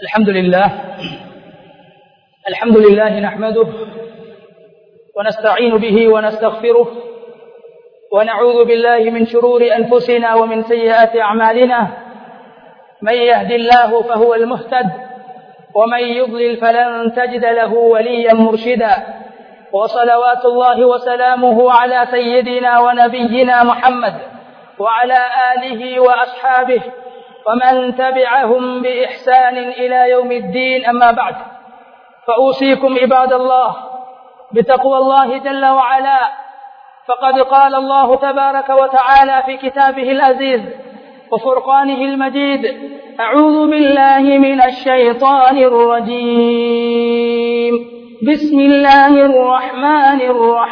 الحمد لله الحمد لله نحمده ونستعين به ونستغفره ونعوذ بالله من شرور أنفسنا ومن سيئات أعمالنا من يهد الله فهو المهتد ومن يضلل فلن تجد له وليا مرشدا وصلوات الله وسلامه على سيدنا ونبينا محمد وعلى آله وأصحابه ومن تبعهم بإحسان إلى يوم الدين أما بعد فأوصيكم عباد الله بتقوى الله جل وعلا فقد قال الله تبارك وتعالى في كتابه العزيز وفرقانه المجيد أعوذ بالله من الشيطان الرجيم بسم الله الرحمن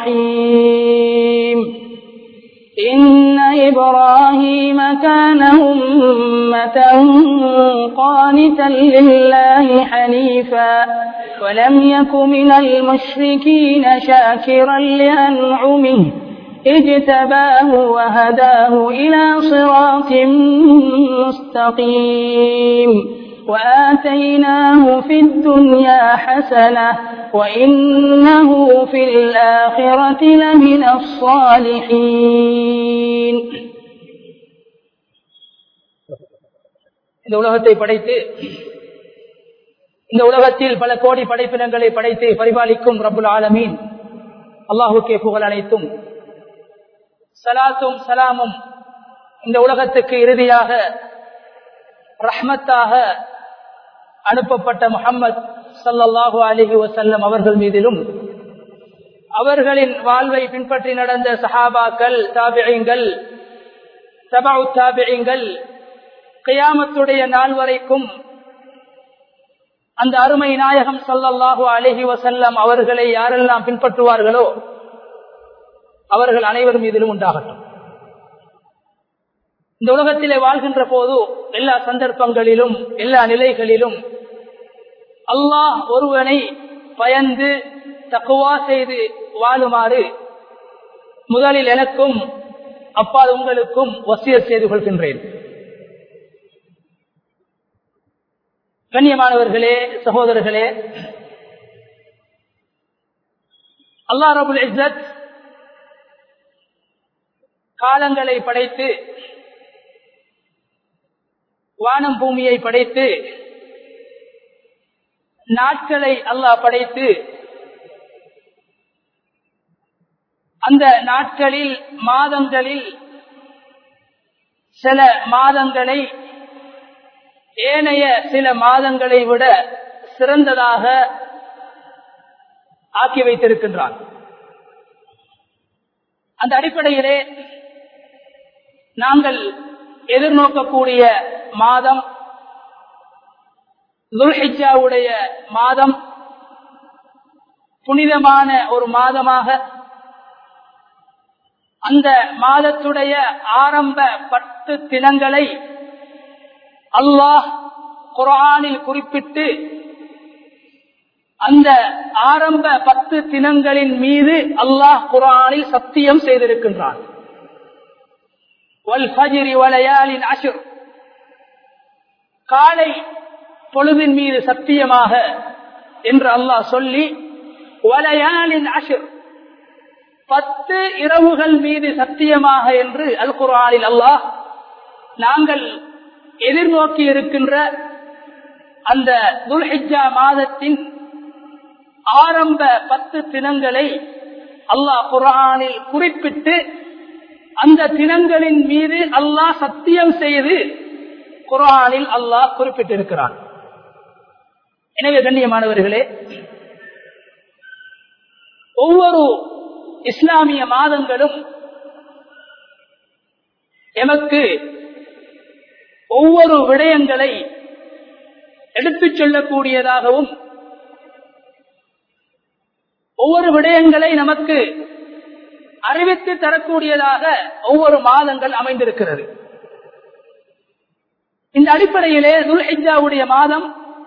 الرحيم إن إبراهيم كان أمة قانتا لله حنيفا ولم يك من المشركين شاكرا لأنعمه اجتباه وهداه إلى صراط مستقيم وآتيناه في الدنيا حسنة وإنه في الآخرة لمن الصالحين இந்த உலகத்தை படைத்து இந்த உலகத்தில் பல கோடி படைப்பினங்களை படைத்து பரிபாலிக்கும் ரபுல் ஆலமீன் அல்லாஹுக்கே புகழ் அனைத்தும் சலாத்தும் சலாமும் இந்த உலகத்துக்கு இறுதியாக ரஹ்மத்தாக அனுப்பப்பட்ட முகம்மது சல்லல்லாஹு அலிஹி வசல்லம் அவர்கள் மீதிலும் அவர்களின் வாழ்வை பின்பற்றி நடந்த சஹாபாக்கள் தாபியங்கள் தபாவு தாபியங்கள் கியாமத்துடைய நாள் வரைக்கும் அந்த அருமை நாயகம் சல்லல்லாஹு அலிஹி வசல்லம் அவர்களை யாரெல்லாம் பின்பற்றுவார்களோ அவர்கள் அனைவர் மீதிலும் உண்டாகட்டும் இந்த உலகத்திலே வாழ்கின்ற போது எல்லா சந்தர்ப்பங்களிலும் எல்லா நிலைகளிலும் அல்லாஹ் ஒருவனை பயந்து தக்குவா செய்து வாழுமாறு முதலில் எனக்கும் அப்பால் உங்களுக்கும் வசிய செய்து கொள்கின்றேன் கண்ணியமானவர்களே சகோதரர்களே அல்லா ரபுல் இஸ்ஸத் காலங்களை படைத்து வானம் பூமியை படைத்து நாட்களை அல்லாஹ் படைத்து அந்த நாட்களில் மாதங்களில் சில மாதங்களை ஏனைய சில மாதங்களை விட சிறந்ததாக ஆக்கி வைத்திருக்கின்றான் அந்த அடிப்படையிலே நாங்கள் எதிர்நோக்கக்கூடிய மாதம் துல்ஹிஜாவுடைய மாதம் புனிதமான ஒரு மாதமாக அந்த மாதத்துடைய ஆரம்ப பத்து தினங்களை அல்லாஹ் குரானில் குறிப்பிட்டு அந்த ஆரம்ப பத்து தினங்களின் மீது அல்லாஹ் குரானில் சத்தியம் செய்திருக்கின்றான் காலை பொழுதின் மீது சத்தியமாக என்று அல்லாஹ் சொல்லி வலையாலின் அஷர் பத்து இரவுகள் மீது சத்தியமாக என்று அல் குரானில் அல்லாஹ் நாங்கள் எதிர்நோக்கி இருக்கின்ற அந்த துல்ஹிஜா மாதத்தின் ஆரம்ப பத்து தினங்களை அல்லாஹ் குரானில் குறிப்பிட்டு அந்த தினங்களின் மீது அல்லாஹ் சத்தியம் செய்து குரானில் அல்லாஹ் குறிப்பிட்டிருக்கிறான் எனவே கண்ணியமானவர்களே ஒவ்வொரு இஸ்லாமிய மாதங்களும் எமக்கு ஒவ்வொரு விடயங்களை எடுத்துச் சொல்லக்கூடியதாகவும் ஒவ்வொரு விடயங்களை நமக்கு அறிவித்து தரக்கூடியதாக ஒவ்வொரு மாதங்கள் அமைந்திருக்கிறது இந்த அடிப்படையிலே துல்ஹிஜாவுடைய மாதம்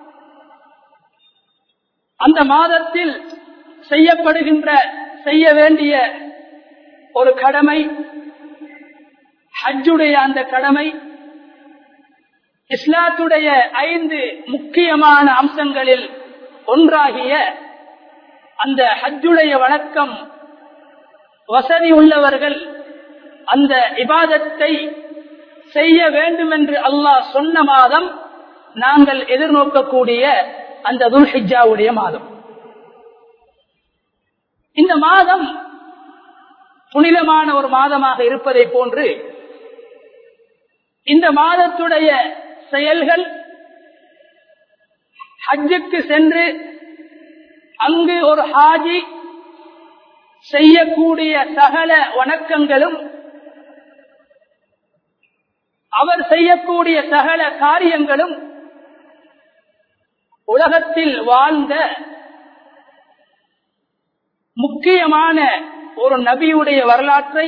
அந்த மாதத்தில் செய்யப்படுகின்ற செய்ய வேண்டிய ஒரு கடமை ஹஜ்ஜுடைய அந்த கடமை இஸ்லாத்துடைய ஐந்து முக்கியமான அம்சங்களில் ஒன்றாகிய அந்த ஹஜ்ஜுடைய வணக்கம் வசதி உள்ளவர்கள் அந்த இபாதத்தை செய்ய வேண்டும் என்று அல்லாஹ் சொன்ன மாதம் நாங்கள் எதிர்நோக்கக்கூடிய அந்த துல்ஹிஜாவுடைய மாதம் இந்த மாதம் புனிதமான ஒரு மாதமாக இருப்பதை போன்று இந்த மாதத்துடைய செயல்கள் ஹஜ்ஜுக்கு சென்று அங்கு ஒரு ஹாஜி செய்யக்கூடிய சகல வணக்கங்களும் அவர் செய்யக்கூடிய சகல காரியங்களும் உலகத்தில் வாழ்ந்த முக்கியமான ஒரு நபியுடைய வரலாற்றை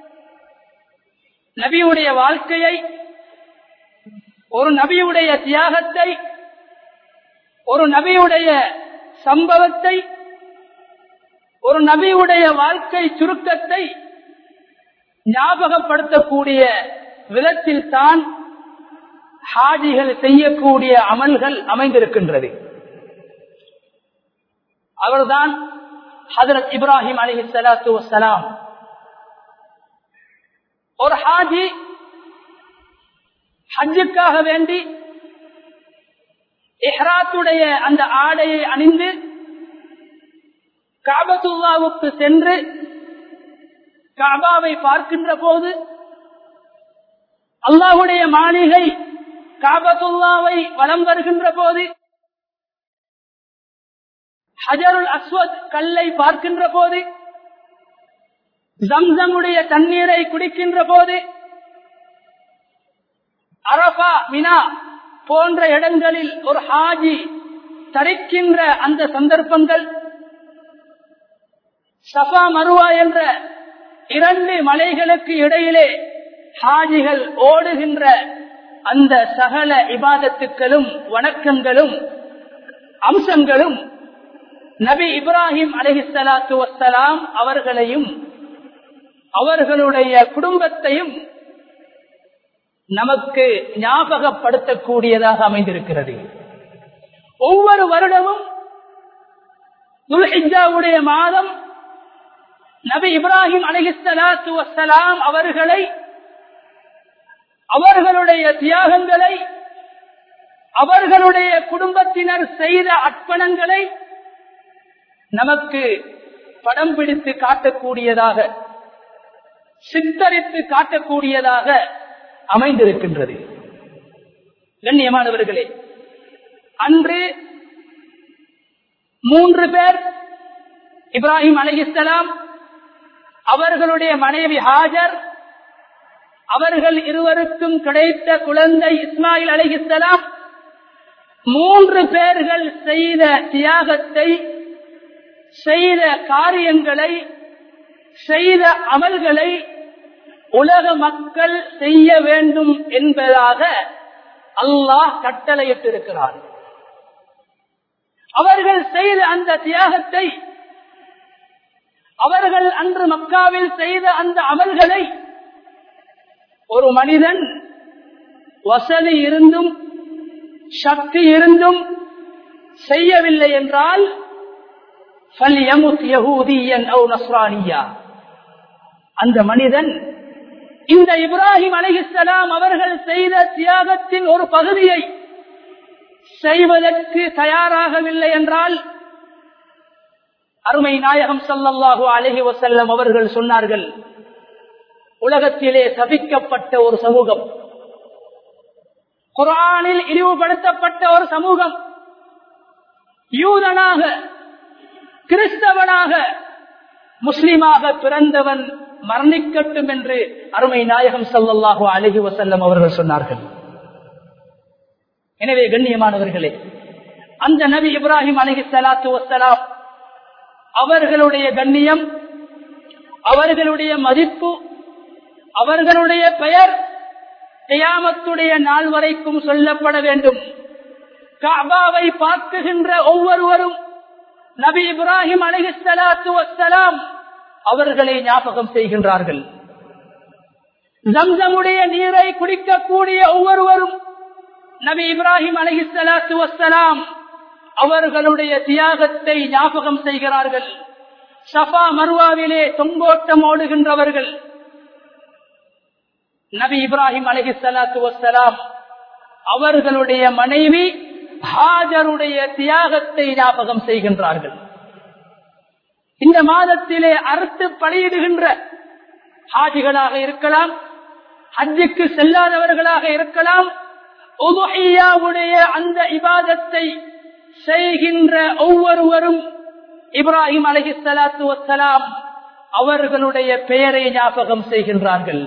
நபியுடைய வாழ்க்கையை ஒரு நபியுடைய தியாகத்தை ஒரு நபியுடைய சம்பவத்தை ஒரு நபியுடைய வாழ்க்கை சுருக்கத்தை ஞாபகப்படுத்தக்கூடிய விதத்தில் தான் ஹாஜிகள் செய்யக்கூடிய அமல்கள் அமைந்திருக்கின்றது அவர்தான் ஹதரத் இப்ராஹிம் அலி சலாத்து வசலாம் ஒரு ஹாஜி ஹஜ்ஜுக்காக வேண்டி இஹ்ராத்துடைய அந்த ஆடையை அணிந்து காபத்துல்லாவுக்கு சென்று காபாவை பார்க்கின்ற போது அல்லாஹுடைய மாளிகை காபத்துல்லாவை வலம் வருகின்ற போது ஹஜருல் அஸ்வத் கல்லை பார்க்கின்ற போது ஜம்சமுடைய தண்ணீரை குடிக்கின்ற போது அரபா மினா போன்ற இடங்களில் ஒரு ஹாஜி தரிக்கின்ற அந்த சந்தர்ப்பங்கள் சஃபா மருவா என்ற இரண்டு மலைகளுக்கு இடையிலே ஹாஜிகள் ஓடுகின்ற அந்த சகல இபாதத்துக்களும் வணக்கங்களும் அம்சங்களும் நபி இப்ராஹிம் அலஹிசலாத்து வசலாம் அவர்களையும் அவர்களுடைய குடும்பத்தையும் நமக்கு ஞாபகப்படுத்தக்கூடியதாக அமைந்திருக்கிறது ஒவ்வொரு வருடமும் துல்ஹிஜாவுடைய மாதம் நபி இப்ராஹிம் அலிஹலாத்து வசலாம் அவர்களை அவர்களுடைய தியாகங்களை அவர்களுடைய குடும்பத்தினர் செய்த அர்ப்பணங்களை நமக்கு படம் பிடித்து காட்டக்கூடியதாக சித்தரித்து காட்டக்கூடியதாக அமைந்திருக்கின்றது கண்ணியமானவர்களே அன்று மூன்று பேர் இப்ராஹிம் அலிஸ்லாம் அவர்களுடைய மனைவி ஹாஜர் அவர்கள் இருவருக்கும் கிடைத்த குழந்தை இஸ்மாயில் அலிஹிஸ்லாம் மூன்று பேர்கள் செய்த தியாகத்தை செய்த காரியங்களை செய்த அமல்களை உலக மக்கள் செய்ய வேண்டும் என்பதாக அல்லாஹ் கட்டளையிட்டிருக்கிறார் அவர்கள் செய்த அந்த தியாகத்தை அவர்கள் அன்று மக்காவில் செய்த அந்த அமல்களை ஒரு மனிதன் வசதி இருந்தும் சக்தி இருந்தும் செய்யவில்லை என்றால் அந்த மனிதன் இந்த இப்ராஹிம் அலிஹிஸ்லாம் அவர்கள் செய்த தியாகத்தின் ஒரு பகுதியை செய்வதற்கு தயாராகவில்லை என்றால் அருமை நாயகம் சல்லல்லாஹு அலஹி வசல்லம் அவர்கள் சொன்னார்கள் உலகத்திலே சபிக்கப்பட்ட ஒரு சமூகம் குரானில் இழிவுபடுத்தப்பட்ட ஒரு சமூகம் யூதனாக கிறிஸ்தவனாக முஸ்லிமாக பிறந்தவன் மரணிக்கட்டும் என்று அருமை நாயகம் சல்லல்லாஹு அலஹி வசல்லம் அவர்கள் சொன்னார்கள் எனவே கண்ணியமானவர்களே அந்த நபி இப்ராஹிம் அலஹி சலாத்து வசலாம் அவர்களுடைய கண்ணியம் அவர்களுடைய மதிப்பு அவர்களுடைய பெயர் கியாமத்துடைய நாள் வரைக்கும் சொல்லப்பட வேண்டும் காபாவை பார்க்குகின்ற ஒவ்வொருவரும் நபி இப்ராஹிம் அலிஹலாத்து வசலாம் அவர்களை ஞாபகம் செய்கின்றார்கள் ஜம்சமுடைய நீரை குடிக்கக்கூடிய ஒவ்வொருவரும் நபி இப்ராஹிம் அலஹிசலாத்து வசலாம் அவர்களுடைய தியாகத்தை ஞாபகம் செய்கிறார்கள் சஃபா மருவாவிலே தொங்கோட்டம் ஓடுகின்றவர்கள் நபி இப்ராஹிம் அலஹிசலாத்து வசலாம் அவர்களுடைய மனைவி ஹாஜருடைய தியாகத்தை ஞாபகம் செய்கின்றார்கள் இந்த மாதத்திலே அறுத்து பலியிடுகின்ற ஹாஜிகளாக இருக்கலாம் ஹஜ்ஜுக்கு செல்லாதவர்களாக இருக்கலாம் உதுஹியாவுடைய அந்த இபாதத்தை செய்கின்ற ஒவ்வொருவரும் இப்ராஹிம் அலஹி சலாத்து வசலாம் அவர்களுடைய பெயரை ஞாபகம் செய்கின்றார்கள்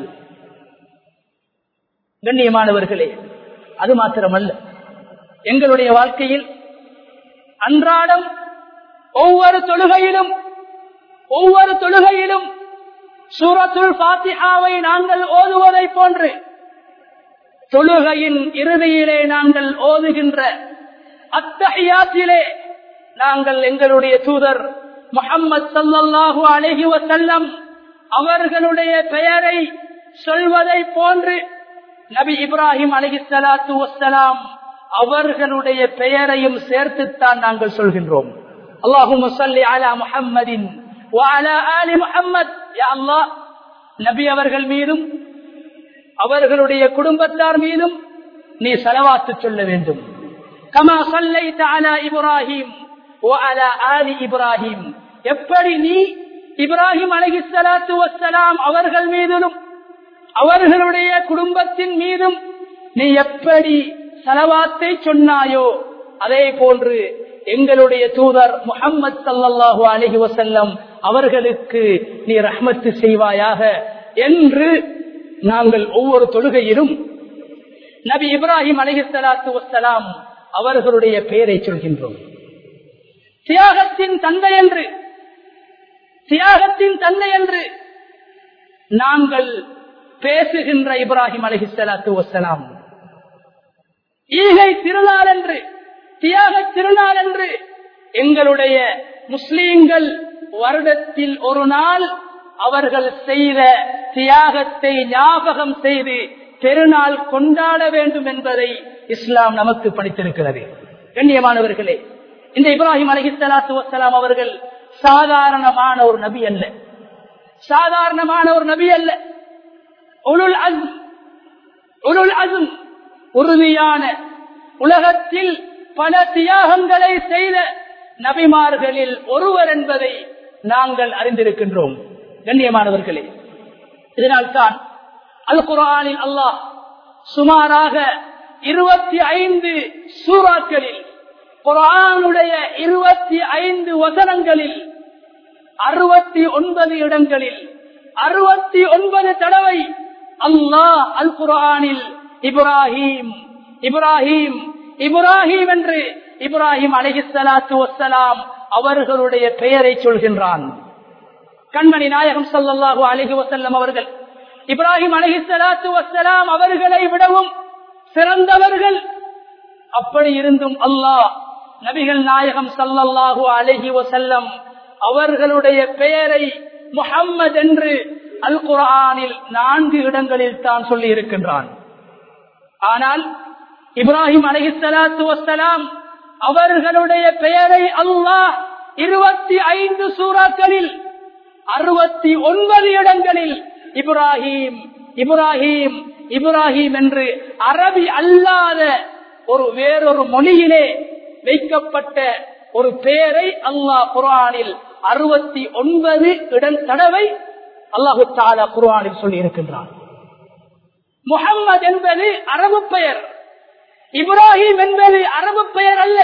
கண்ணியமானவர்களே அது மாத்திரமல்ல எங்களுடைய வாழ்க்கையில் அன்றாடம் ஒவ்வொரு தொழுகையிலும் ஒவ்வொரு தொழுகையிலும் சூரத்துல் பாத்திஹாவை நாங்கள் ஓதுவதை போன்று தொழுகையின் இறுதியிலே நாங்கள் ஓதுகின்ற அத்தகையாத்திலே நாங்கள் எங்களுடைய தூதர் முகம்மது சல்லாஹூ அழகி வசல்லம் அவர்களுடைய பெயரை சொல்வதை போன்று நபி இப்ராஹிம் அலஹி சலாத்து வசலாம் அவர்களுடைய பெயரையும் சேர்த்துத்தான் நாங்கள் சொல்கின்றோம் அல்லாஹும் அலா முஹம்மதின் ஆலி முஹம்மத் அல்லாஹ் நபி அவர்கள் மீதும் அவர்களுடைய குடும்பத்தார் மீதும் நீ செலவாத்து சொல்ல வேண்டும் கமா சொல்லை தாலா இப்ராஹிம் ஆலி இப்ராஹிம் எப்படி நீ இப்ராஹிம் அலஹி சலாத்து வசலாம் அவர்கள் மீதிலும் அவர்களுடைய குடும்பத்தின் மீதும் நீ எப்படி செலவாத்தை சொன்னாயோ அதே போன்று எங்களுடைய தூதர் முகம்மது சல்லாஹூ அலஹி வசல்லம் அவர்களுக்கு நீ ரஹ்மத்து செய்வாயாக என்று நாங்கள் ஒவ்வொரு தொழுகையிலும் நபி இப்ராஹிம் அலஹி சலாத்து வசலாம் அவர்களுடைய பெயரை சொல்கின்றோம் தியாகத்தின் தந்தை என்று தியாகத்தின் தந்தை என்று நாங்கள் பேசுகின்ற இப்ராஹிம் அலஹி சலாத்து வசலாம் ஈகை திருநாள் என்று தியாக திருநாள் என்று எங்களுடைய முஸ்லீம்கள் வருடத்தில் ஒரு நாள் அவர்கள் செய்த தியாகத்தை ஞாபகம் செய்து பெருநாள் கொண்டாட வேண்டும் என்பதை இஸ்லாம் நமக்கு படித்திருக்கிறது கண்ணியமானவர்களே இந்த இப்ராஹிம் அலஹி சலாத்து வசலாம் அவர்கள் சாதாரணமான ஒரு நபி அல்ல சாதாரணமான ஒரு நபி அல்ல உருள் அஸ் உருள் அசும் உறுதியான உலகத்தில் பல தியாகங்களை செய்த நபிமார்களில் ஒருவர் என்பதை நாங்கள் அறிந்திருக்கின்றோம் கண்ணியமானவர்களே இதனால்தான் அல் குரானில் அல்லாஹ் சுமாராக இருபத்தி ஐந்து சூறாக்களில் குரானுடைய இருபத்தி ஐந்து வசனங்களில் அறுபத்தி ஒன்பது இடங்களில் அறுபத்தி ஒன்பது தடவை அல்லாஹ் அல் குரானில் இப்ராஹிம் இப்ராஹிம் இப்ராஹிம் என்று இப்ராஹிம் அலிஹலாத்து வசலாம் அவர்களுடைய பெயரை சொல்கின்றான் கண்மணி நாயகம் சல்லாஹூ அலிஹி வசல்லம் அவர்கள் இப்ராஹிம் அலிஹலாத்து வசலாம் அவர்களை விடவும் சிறந்தவர்கள் அப்படி இருந்தும் அல்லாஹ் நபிகள் நாயகம் சல்லல்லாஹூ அலிஹி வசல்லம் அவர்களுடைய பெயரை முகம்மது என்று அல் குரானில் நான்கு இடங்களில் தான் சொல்லி இருக்கின்றான் ஆனால் இப்ராஹிம் அலிஹலாத்து வசலாம் அவர்களுடைய பெயரை அல்லாஹ் இருபத்தி ஐந்து சூறாக்களில் அறுபத்தி ஒன்பது இடங்களில் இப்ராஹிம் இப்ராஹிம் இப்ராஹிம் என்று அரபி அல்லாத ஒரு வேறொரு மொழியிலே வைக்கப்பட்ட ஒரு பெயரை அல்லாஹ் குரானில் அறுபத்தி ஒன்பது இடம் தடவை அல்லாஹு தாலா குரானில் சொல்லி இருக்கின்றான் முகம்மது என்பது அரபு பெயர் இப்ராஹிம் என்பது அரபு பெயர் அல்ல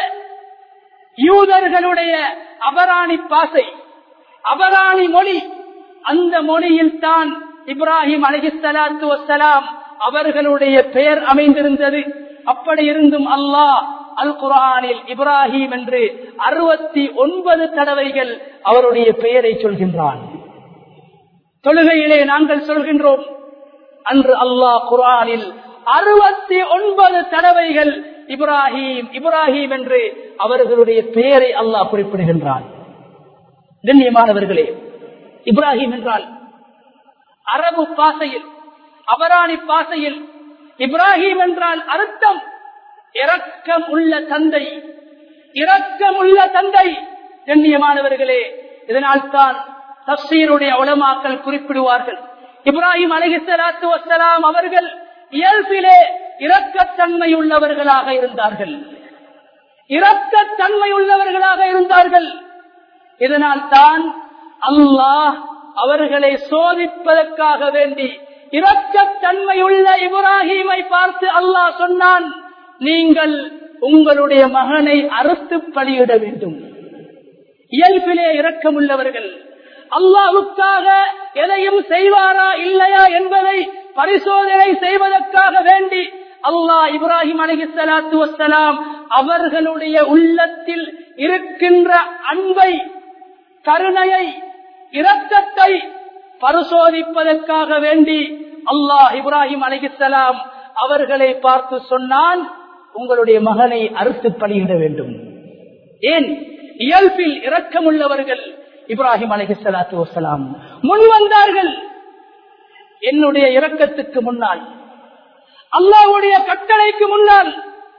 யூதர்களுடைய அபராணி பாசை அபராணி மொழி அந்த மொழியில் தான் இப்ராஹிம் அலிஹலாத்து வசலாம் அவர்களுடைய பெயர் அமைந்திருந்தது அப்படி இருந்தும் அல்லாஹ் அல் குரானில் இப்ராஹிம் என்று அறுபத்தி ஒன்பது தடவைகள் அவருடைய பெயரை சொல்கின்றான் தொழுகையிலே நாங்கள் சொல்கின்றோம் அன்று அல்லாஹ் குரானில் அறுபத்தி ஒன்பது தடவைகள் இப்ராஹிம் இப்ராஹிம் என்று அவர்களுடைய பெயரை அல்லாஹ் குறிப்பிடுகின்றான் கண்ணியமானவர்களே இப்ராஹிம் என்றால் அரபு பாசையில் அபராணி பாசையில் இப்ராஹிம் என்றால் அர்த்தம் இரக்கம் உள்ள தந்தை இரக்கம் உள்ள தந்தை கண்ணியமானவர்களே இதனால் தான் தப்சீருடைய உலமாக்கள் குறிப்பிடுவார்கள் இப்ராஹிம் அலிஹலாத்து வசலாம் அவர்கள் இயல்பிலே இரக்கத்தன்மை உள்ளவர்களாக இருந்தார்கள் இரக்கத்தன்மை உள்ளவர்களாக இருந்தார்கள் இதனால் தான் அல்லாஹ் அவர்களை சோதிப்பதற்காக வேண்டி இரக்கத்தன்மை உள்ள இப்ராஹீமை பார்த்து அல்லாஹ் சொன்னான் நீங்கள் உங்களுடைய மகனை அறுத்து பலியிட வேண்டும் இயல்பிலே இரக்கம் உள்ளவர்கள் அல்லாவுக்காக எதையும் செய்வாரா இல்லையா என்பதை பரிசோதனை செய்வதற்காக வேண்டி அல்லாஹ் இப்ராஹிம் அலிசலாத்து வசலாம் அவர்களுடைய உள்ளத்தில் இருக்கின்ற அன்பை கருணையை இரக்கத்தை பரிசோதிப்பதற்காக வேண்டி அல்லாஹ் இப்ராஹிம் அலிசலாம் அவர்களை பார்த்து சொன்னான் உங்களுடைய மகனை அறுத்து பலியிட வேண்டும் ஏன் இயல்பில் இரக்கமுள்ளவர்கள் இப்ராஹிம் அலிஹலாத்து வசலாம் முன் வந்தார்கள் என்னுடைய இரக்கத்துக்கு முன்னால் அல்லாவுடைய கட்டளைக்கு முன்னால்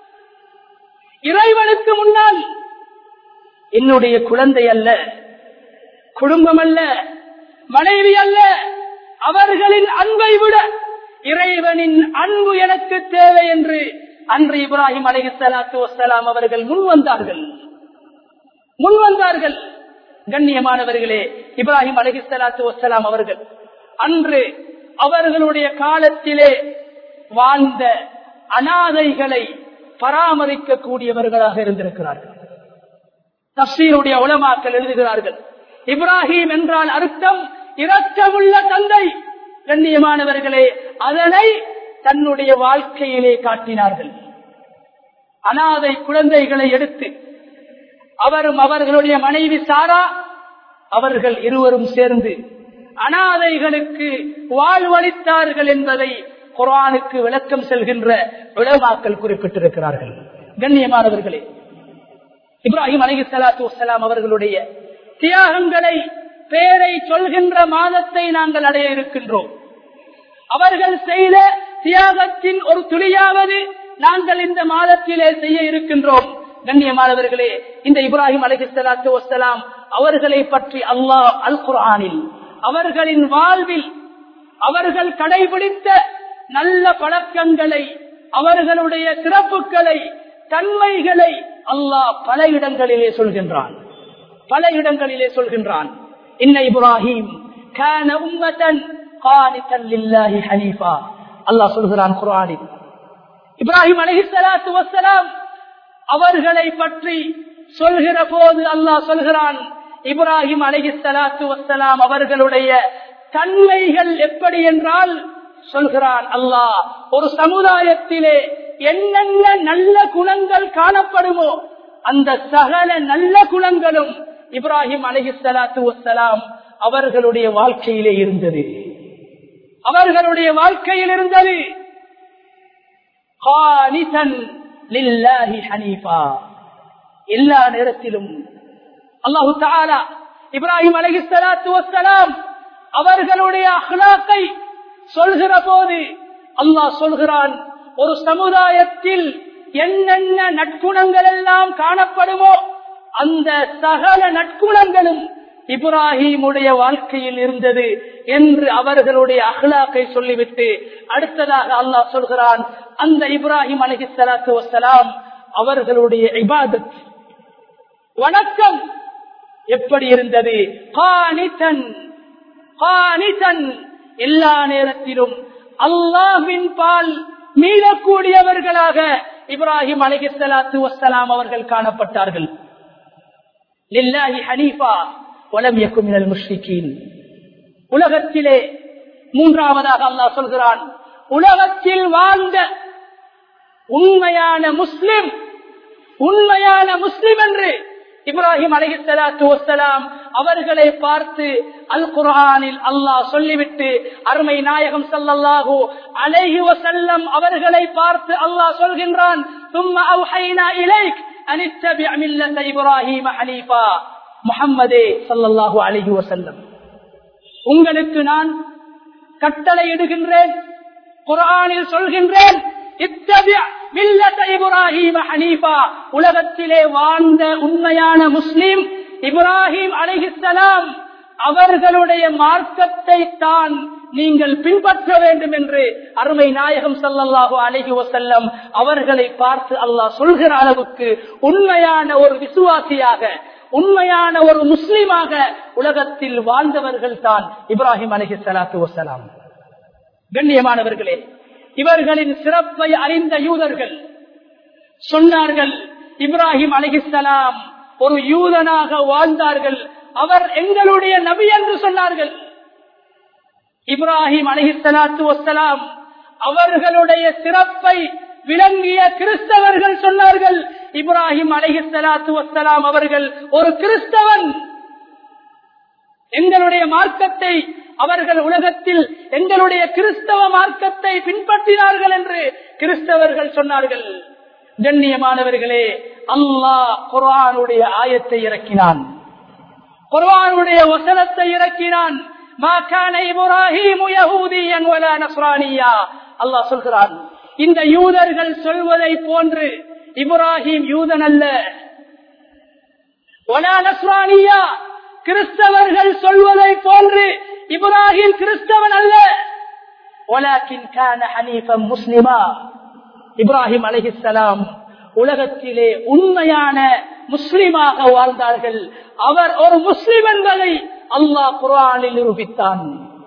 இறைவனுக்கு முன்னால் என்னுடைய குழந்தை அல்ல குடும்பம் அல்ல மனைவி அல்ல அவர்களின் அன்பை விட இறைவனின் அன்பு எனக்கு தேவை என்று அன்று இப்ராஹிம் அலிஹலாத்து வசலாம் அவர்கள் முன் வந்தார்கள் முன் வந்தார்கள் கண்ணியமானவர்களே இப்ராஹிம் அலிஹலாத்து வசலாம் அவர்கள் அன்று அவர்களுடைய காலத்திலே வாழ்ந்த அனாதைகளை பராமரிக்க கூடியவர்களாக இருந்திருக்கிறார்கள் தப்சீருடைய உலமாக்கள் எழுதுகிறார்கள் இப்ராஹிம் என்றால் அர்த்தம் இரக்கமுள்ள தந்தை கண்ணியமானவர்களே அதனை தன்னுடைய வாழ்க்கையிலே காட்டினார்கள் அனாதை குழந்தைகளை எடுத்து அவரும் அவர்களுடைய மனைவி சாரா அவர்கள் இருவரும் சேர்ந்து அனாதைகளுக்கு வாழ்வளித்தார்கள் என்பதை குரானுக்கு விளக்கம் செல்கின்ற விளமாக்கள் குறிப்பிட்டிருக்கிறார்கள் கண்ணியமானவர்களே இப்ராஹிம் அலி சலாத்து வலாம் அவர்களுடைய தியாகங்களை பேரை சொல்கின்ற மாதத்தை நாங்கள் அடைய இருக்கின்றோம் அவர்கள் செய்த தியாகத்தின் ஒரு துளியாவது நாங்கள் இந்த மாதத்திலே செய்ய இருக்கின்றோம் கண்ணியமானவர்களே இந்த இப்ராஹிம் அலி சலாத்து வலாம் அவர்களை பற்றி அல்லாஹ் அல் குரானில் அவர்களின் வாழ்வில் அவர்கள் கடைபிடித்த நல்ல பழக்கங்களை அவர்களுடைய சிறப்புகளை தன்மைகளை அல்லாஹ் பல இடங்களிலே சொல்கின்றான் பல இடங்களிலே சொல்கின்றான் இன்ன இப்ராஹிம் كان أمة قانتا لله حنيفا அல்லாஹ் சொல்கிறான் குர்ஆனில் இப்ராஹிம் அலைஹிஸ்ஸலாத்து வஸ்ஸலாம் அவர்களை பற்றி சொல்கிற போது அல்லாஹ் சொல்கிறான் இப்ராஹிம் அலைஹிஸ்ஸலாத்து வஸ்ஸலாம் அவர்களுடைய தன்மைகள் எப்படி என்றால் சொல்கிறான் அல்லாஹ் ஒரு சமுதாயத்திலே என்னென்ன நல்ல குணங்கள் காணப்படுமோ அந்த சகல நல்ல குணங்களும் இப்ராஹிம் அலஹிசலாத்து வசலாம் அவர்களுடைய வாழ்க்கையிலே இருந்தது அவர்களுடைய வாழ்க்கையில் இருந்தது எல்லா நேரத்திலும் அல்லாஹு தாலா இப்ராஹிம் அலஹிசலாத்து வசலாம் அவர்களுடைய அஹ்லாக்கை சொல்கிற போது அல்லாஹ் சொல்கிறான் ஒரு சமுதாயத்தில் என்னென்ன நற்குணங்கள் எல்லாம் காணப்படுமோ அந்த சகல நற்குணங்களும் இப்ராஹிமுடைய வாழ்க்கையில் இருந்தது என்று அவர்களுடைய அஹ்லாக்கை சொல்லிவிட்டு அடுத்ததாக அல்லாஹ் சொல்கிறான் அந்த இப்ராஹிம் அலஹி சலாத்து வசலாம் அவர்களுடைய இபாதத் வணக்கம் எப்படி இருந்தது காணித்தன் காணித்தன் எல்லா நேரத்திலும் அல்லாஹின் பால் மீளக்கூடியவர்களாக இப்ராஹிம் அலிகலாத்து வசலாம் அவர்கள் காணப்பட்டார்கள் லில்லாஹி ஹனீஃபா வலம் யக்கும் மினல் முஷ்ரிகீன் உலகத்திலே மூன்றாவதாக அல்லாஹ் சொல்கிறான் உலகத்தில் வாழ்ந்த உண்மையான முஸ்லிம் உண்மையான முஸ்லிம் என்று இப்ராஹிம் அலிஹலாத்து வசலாம் அவர்களை பார்த்து அல் குரானில் அல்லாஹ் சொல்லிவிட்டு அருமை நாயகம் சல்லல்லாஹு அலைஹி வசல்லம் அவர்களை பார்த்து அல்லாஹ் சொல்கின்றான் தும்ம அவுஹைனா இலைக் அனித்தபி மில்லத இப்ராஹிம் ஹனீஃபா முஹம்மதே சல்லல்லாஹு அலைஹி வசல்லம் உங்களுக்கு நான் கட்டளை இடுகின்றேன் குரானில் சொல்கின்றேன் இத்தபி மில்லத இப்ராஹிம் ஹனீஃபா உலகத்திலே வாழ்ந்த உண்மையான முஸ்லிம் இப்ராஹிம் அலைஹிஸ்ஸலாம் அவர்களுடைய மார்க்கத்தை தான் நீங்கள் பின்பற்ற வேண்டும் என்று அருமை நாயகம் ஸல்லல்லாஹு அலைஹி வஸல்லம் அவர்களை பார்த்து அல்லாஹ் சொல்கிற அளவுக்கு உண்மையான ஒரு விசுவாசியாக உண்மையான ஒரு முஸ்லிமாக உலகத்தில் வாழ்ந்தவர்கள் தான் இப்ராஹிம் அலைஹி ஸலாத்து வஸலாம் கண்ணியமானவர்களே இவர்களின் சிறப்பை அறிந்த யூதர்கள் சொன்னார்கள் இப்ராஹிம் அலைஹிஸ்ஸலாம் ஒரு யூதனாக வாழ்ந்தார்கள் அவர் எங்களுடைய நபி என்று சொன்னார்கள் இப்ராஹிம் அலைஹிஸ்ஸலாத்து வஸ்ஸலாம் அவர்களுடைய சிறப்பை விளங்கிய கிறிஸ்தவர்கள் சொன்னார்கள் இப்ராஹிம் அலைஹிஸ்ஸலாத்து வஸ்ஸலாம் அவர்கள் ஒரு கிறிஸ்தவன் எங்களுடைய மார்க்கத்தை அவர்கள் உலகத்தில் எங்களுடைய கிறிஸ்தவ மார்க்கத்தை பின்பற்றினார்கள் என்று கிறிஸ்தவர்கள் சொன்னார்கள் கண்ணியமானவர்களே அல்லாஹ் குர்ஆனுடைய ஆயத்தை இறக்கினான் குர்ஆனுடைய வசனத்தை இறக்கினான் மா கான இப்ராஹீமு யஹூதியன் வலா நஸ்ரானியா அல்லாஹ் சொல்கிறான் இந்த யூதர்கள் சொல்வதை போன்று இப்ராஹிம் யூதன் அல்ல வலா நஸ்ரானியா கிறிஸ்தவர்கள் சொல்வதை போன்று இப்ராஹிம் கிறிஸ்தவன் அல்ல ولكن كان حنيفا مسلما இப்ராஹிம் அலைஹிஸ்ஸலாம் உலகத்திலே உண்மையான முஸ்லிமாக வாழ்ந்தார்கள் அவர் ஒரு முஸ்லிம் என்பதை அல்லாஹ் குர்ஆனில் நிரூபித்தான்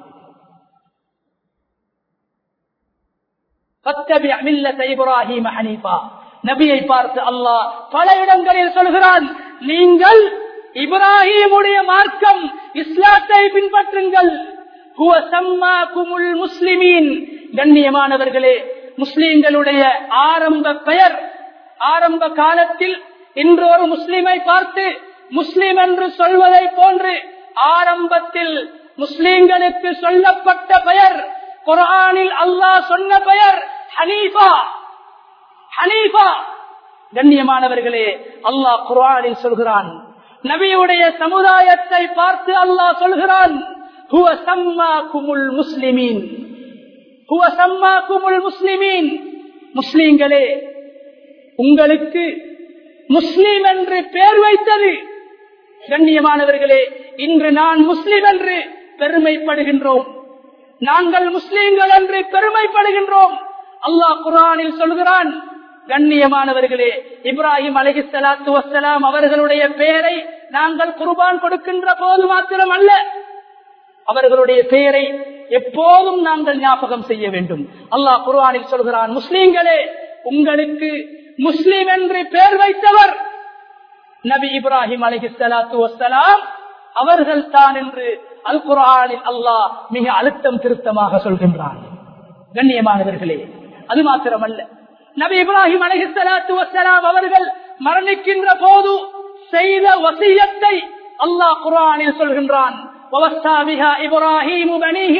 فاتبع ملة إبراهيم حنيفا நபியை பார்த்து அல்லாஹ் பல இடங்களில் சொல்கிறான் நீங்கள் இப்ராஹிமுடைய மார்க்கம் இஸ்லாத்தை பின்பற்றுங்கள் ஹுவ சம்மாக்குமுல் முஸ்லிமீன் கண்ணியமானவர்களே முஸ்லிம்களுடைய ஆரம்ப பெயர் ஆரம்ப காலத்தில் இன்று ஒரு முஸ்லிமை பார்த்து முஸ்லிம் என்று சொல்வதை போன்று ஆரம்பத்தில் முஸ்லிம்களுக்கு சொல்லப்பட்ட பெயர் குரானில் அல்லாஹ் சொன்ன பெயர் ஹனீஃபா ஹனீஃபா கண்ணியமானவர்களே அல்லாஹ் குரானில் சொல்கிறான் நபியுடைய சமுதாயத்தை பார்த்து அல்லாஹ் சொல்கிறான் ஹுவ சம்மாக்குமுல் முஸ்லிமீன் ஹுவ சம்மாக்குமுல் முஸ்லிமீன் முஸ்லிம்களே உங்களுக்கு முஸ்லிம் என்று பெயர் வைத்தது கண்ணியமானவர்களே இன்று நான் முஸ்லிம் என்று பெருமைப்படுகின்றோம் நாங்கள் முஸ்லிம்கள் என்று பெருமைப்படுகின்றோம் அல்லாஹ் குரானில் சொல்கிறான் கண்ணியமானவர்களே இப்ராஹிம் அலஹி சலாத்து வசலாம் அவர்களுடைய பெயரை நாங்கள் குர்பான் கொடுக்கின்ற போது மாத்திரம் அல்ல அவர்களுடைய பெயரை எப்போதும் நாங்கள் ஞாபகம் செய்ய வேண்டும் அல்லாஹ் குர்ஆனில் சொல்கிறான் முஸ்லீம்களே உங்களுக்கு முஸ்லிம் என்று பெயர் வைத்தவர் நபி இப்ராஹிம் அலஹி சலாத்து வசலாம் அவர்கள் தான் என்று அல் குர்ஆனில் அல்லாஹ் மிக அழுத்தம் திருத்தமாக சொல்கின்றான் கண்ணியமானவர்களே அது மாத்திரமல்ல நபி இப்ராஹிம் அலஹி சலாத்து வசலாம் அவர்கள் மரணிக்கின்ற போது செய்த வசியத்தை அல்லாஹ் குர்ஆனில் சொல்கின்றான் இப்ராஹிம்